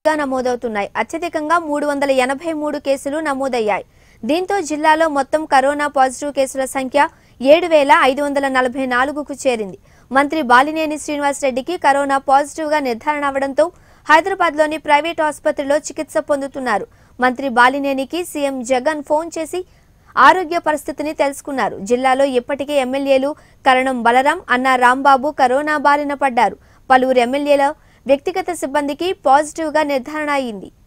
గా నమోదవుతున్నాయి అత్యధికంగా మూడు వందల ఎనభై మూడు కేసులు నమోదయ్యాయి దీంతో జిల్లాలో మొత్తం కరోనా పాజిటివ్ కేసుల సంఖ్య ఏడు వేల ఐదు వందల నలభై నాలుగుకు చేరింది మంత్రి బాలినేని శ్రీనివాసరెడ్డికి కరోనా పాజిటివ్ గా నిర్ధారణ అవడంతో హైదరాబాద్లోని ప్రైవేట్ ఆసుపత్రిలో చికిత్స పొందుతున్నారు మంత్రి బాలినేనికి సీఎం జగన్ ఫోన్ చేసి ఆరోగ్య పరిస్థితిని తెలుసుకున్నారు జిల్లాలో ఇప్పటికే ఎమ్మెల్యేలు కరణం బలరాం అన్న రాంబాబు కరోనా బారిన పడ్డారు పలువురు ఎమ్మెల్యేల వ్యక్తిగత సిబ్బందికి పాజిటివ్ గా నిర్ధారణ అయింది